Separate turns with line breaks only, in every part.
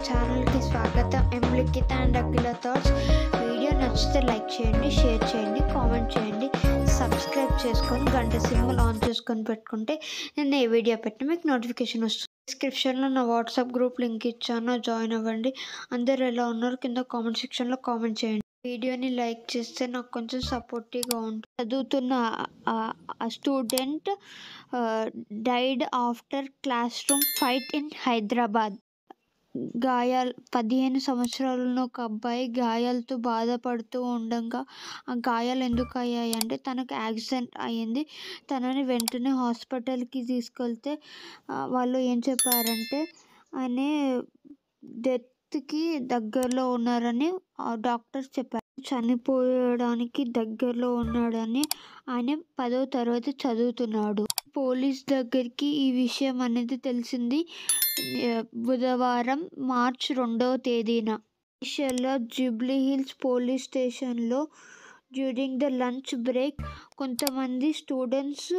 ఛానల్కి స్వాగతం M Likhita and Akhila thoughts video నచ్చితే లైక్ చేయండి షేర్ చేయండి కామెంట్ చేయండి సబ్స్క్రైబ్ చేసుకొని గంట సింబల్ ఆన్ చేసుకొని పెట్టుకుంటే నేను ఏ వీడియో పెట్టినా మీకు నోటిఫికేషన్ వస్తుంది డిస్క్రిప్షన్లో నా వాట్సాప్ గ్రూప్ లింక్ ఇచ్చాను జాయిన్ అవ్వండి అందరు ఎలా ఉన్నారు కింద కామెంట్ సెక్షన్లో కామెంట్ చేయండి వీడియోని లైక్ చేస్తే నాకు కొంచెం సపోర్టివ్గా ఉంటుంది చదువుతున్న ఆ student died after classroom fight in Hyderabad గాయాలు పదిహేను సంవత్సరాలను ఒక అబ్బాయి గాయాలతో బాధపడుతూ ఉండగా ఆ గాయాలు ఎందుకు అయ్యాయి అంటే తనకు యాక్సిడెంట్ అయ్యింది తనని వెంటనే హాస్పిటల్కి తీసుకెళ్తే ఆ, వాళ్ళు ఏం చెప్పారంటే ఆయన డెత్కి దగ్గరలో ఉన్నారని డాక్టర్స్ చెప్పారు చనిపోయడానికి దగ్గరలో ఉన్నాడని ఆయన పదో తరగతి చదువుతున్నాడు పోలీస్ దగ్గరికి ఈ విషయం అనేది తెలిసింది ఆ, బుధవారం మార్చ్ రెండవ తేదీన విషయంలో జూబ్లీ హిల్స్ పోలీస్ స్టేషన్లో డ్యూరింగ్ ద లంచ్ బ్రేక్ కొంతమంది స్టూడెంట్స్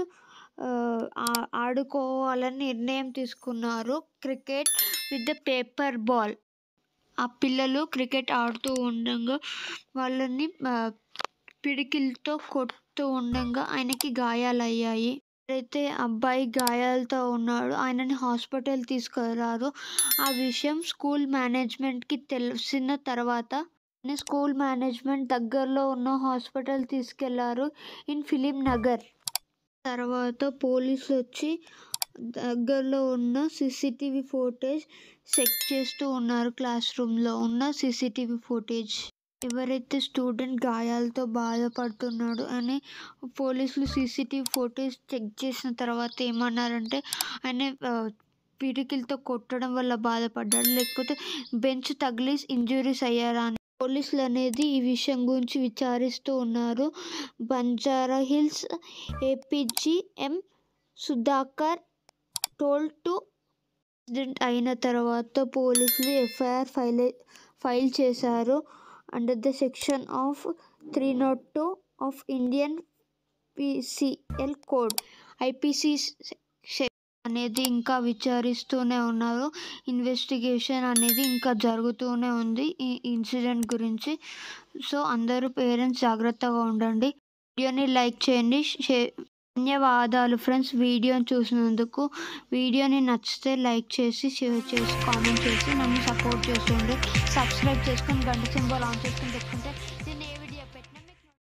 ఆడుకోవాలని నిర్ణయం తీసుకున్నారు cricket with the paper ball ఆ పిల్లలు క్రికెట్ ఆడుతూ ఉండగా వాళ్ళని ఆ, పిడికిలతో కొడుతూ ఉండగా ఆయనకి గాయాలయ్యాయి అయితే అబ్బాయి గాయాలతో ఉన్నాడు ఆయనని హాస్పిటల్ తీసుకెళ్లారు ఆ విషయం స్కూల్ మేనేజ్మెంట్కి తెలిసిన తర్వాత ఆయన స్కూల్ మేనేజ్మెంట్ దగ్గరలో ఉన్న హాస్పిటల్ తీసుకెళ్లారు ఇన్ ఫిలిం నగర్ తర్వాత పోలీసులు వచ్చి దగ్గరలో ఉన్న సీసీటీవీ ఫోటేజ్ చెక్ చేస్తూ ఉన్నారు క్లాస్ రూమ్లో ఉన్న సీసీటీవీ ఫోటేజ్ ఎవరైతే స్టూడెంట్ గాయాలతో బాధపడుతున్నాడు అని పోలీసులు సీసీటీవీ ఫోటేజ్ చెక్ చేసిన తర్వాత ఏమన్నారంటే ఆయన ఆ, పిడికిలతో కొట్టడం వల్ల బాధపడ్డాడు లేకపోతే బెంచ్ తగిలి ఇంజురీస్ అయ్యారా అని పోలీసులు అనేది ఈ విషయం గురించి విచారిస్తూ ఉన్నారు బంజారా హిల్స్ ఏపీజీఎం సుధాకర్ టోల్ టు యాక్సిడెంట్ అయిన తర్వాత పోలీసులు ఎఫ్ఐఆర్ ఫైల్ ఫైల్ చేశారు under the section of three not two of Indian penal code IPC అనేది ఇంకా విచారిస్తూనే ఉన్నారు ఇన్వెస్టిగేషన్ అనేది ఇంకా జరుగుతూనే ఉంది ఈ ఇన్సిడెంట్ గురించి సో అందరూ పేరెంట్స్ జాగ్రత్తగా ఉండండి వీడియోని లైక్ చేయండి షే- ధన్యవాదాలు ఫ్రెండ్స్ వీడియోని చూసినందుకు వీడియోని నచ్చితే లైక్ చేసి షేర్ చేసి కామెంట్ చేసి నన్ను సపోర్ట్ చేస్తుండే సబ్స్క్రైబ్ చేసుకొని గంట సింబల్ ఆన్ చేసుకొని పెట్టుకుంటే